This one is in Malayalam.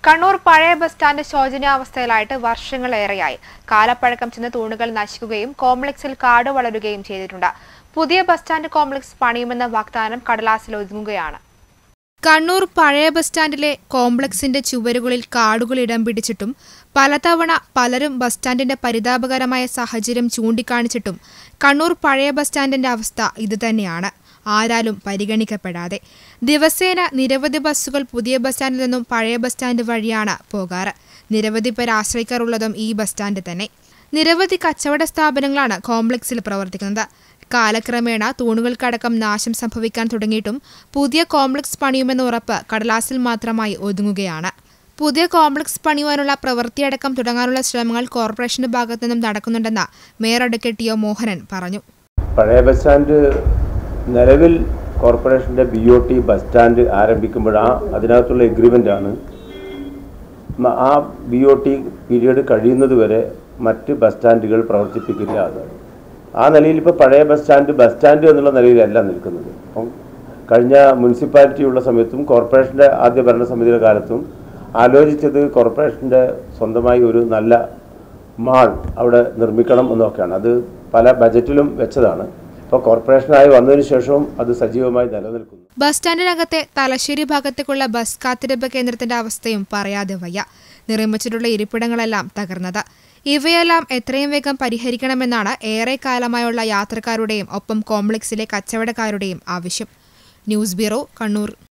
കണ്ണൂർ പഴയ ബസ് സ്റ്റാൻഡ് ശോചനീയാവസ്ഥയിലായിട്ട് വർഷങ്ങളേറെയായി കാലപ്പഴക്കം ചെന്ന തൂണുകൾ നശിക്കുകയും കോംപ്ലക്സിൽ കാട് വളരുകയും ചെയ്തിട്ടുണ്ട് പുതിയ ബസ് സ്റ്റാൻഡ് കോംപ്ലക്സ് പണിയുമെന്ന വാഗ്ദാനം കടലാസിൽ ഒതുങ്ങുകയാണ് കണ്ണൂർ പഴയ ബസ് സ്റ്റാൻഡിലെ കോംപ്ലക്സിന്റെ ചുവരുകളിൽ കാടുകൾ ഇടം പിടിച്ചിട്ടും പലതവണ പലരും ബസ് സ്റ്റാൻഡിന്റെ പരിതാപകരമായ സാഹചര്യം ചൂണ്ടിക്കാണിച്ചിട്ടും കണ്ണൂർ പഴയ ബസ് സ്റ്റാൻഡിന്റെ അവസ്ഥ ഇതുതന്നെയാണ് ആരാലും പരിഗണിക്കപ്പെടാതെ ദിവസേന നിരവധി ബസ്സുകൾ പുതിയ ബസ് സ്റ്റാൻഡിൽ നിന്നും പഴയ ബസ് സ്റ്റാൻഡ് വഴിയാണ് പോകാറ് നിരവധി പേർ ആശ്രയിക്കാറുള്ളതും ഈ ബസ് സ്റ്റാൻഡ് തന്നെ നിരവധി കച്ചവട സ്ഥാപനങ്ങളാണ് കോംപ്ലക്സിൽ പ്രവർത്തിക്കുന്നത് കാലക്രമേണ തൂണുകൾക്കടക്കം നാശം സംഭവിക്കാൻ തുടങ്ങിയിട്ടും പുതിയ കോംപ്ലക്സ് പണിയുമെന്ന ഉറപ്പ് കടലാസിൽ മാത്രമായി ഒതുങ്ങുകയാണ് പുതിയ കോംപ്ലക്സ് പണിയുവാനുള്ള പ്രവൃത്തിയടക്കം തുടങ്ങാനുള്ള ശ്രമങ്ങൾ കോർപ്പറേഷന്റെ ഭാഗത്തു നിന്നും നടക്കുന്നുണ്ടെന്ന് mayor advocate T O Mohanan പറഞ്ഞു പഴയ ബസ് സ്റ്റാൻഡ് നിലവിൽ കോർപ്പറേഷൻ്റെ B O T bus stand ആരംഭിക്കുമ്പോൾ ആ അതിനകത്തുള്ള എഗ്രിമെൻ്റാണ് ആ ബി ഒ ടി പീരീഡ് കഴിയുന്നത് വരെ മറ്റ് ബസ് സ്റ്റാൻഡുകൾ പ്രവർത്തിപ്പിക്കില്ല അത് ആ നിലയിൽ ഇപ്പോൾ പഴയ ബസ് സ്റ്റാൻഡ് ബസ് സ്റ്റാൻഡ് എന്നുള്ള നിലയിലല്ല നിൽക്കുന്നത് അപ്പം കഴിഞ്ഞ മുനിസിപ്പാലിറ്റി ഉള്ള സമയത്തും കോർപ്പറേഷൻ്റെ ആദ്യ ഭരണസമിതിയുടെ കാലത്തും ആലോചിച്ചത് കോർപ്പറേഷൻ്റെ സ്വന്തമായി ഒരു നല്ല മാൾ അവിടെ നിർമ്മിക്കണം എന്നൊക്കെയാണ് അത് പല ബജറ്റിലും വെച്ചതാണ് ഇപ്പോൾ കോർപ്പറേഷനായി വന്നതിന് ശേഷവും അത് സജീവമായി നിലനിൽക്കുന്നു ബസ് സ്റ്റാൻഡിനകത്തെ തലശ്ശേരി ഭാഗത്തേക്കുള്ള ബസ് കാത്തിരിപ്പ് കേന്ദ്രത്തിന്റെ അവസ്ഥയും പറയാതെ വയ്യ നിർമ്മിച്ചിട്ടുള്ള ഇരിപ്പിടങ്ങളെല്ലാം തകർന്നത് ഇവയെല്ലാം എത്രയും വേഗം പരിഹരിക്കണമെന്നാണ് ഏറെ കാലമായുള്ള യാത്രക്കാരുടെയും ഒപ്പം കോംപ്ലക്സിലെ കച്ചവടക്കാരുടെയും ആവശ്യം ന്യൂസ് ബ്യൂറോ കണ്ണൂർ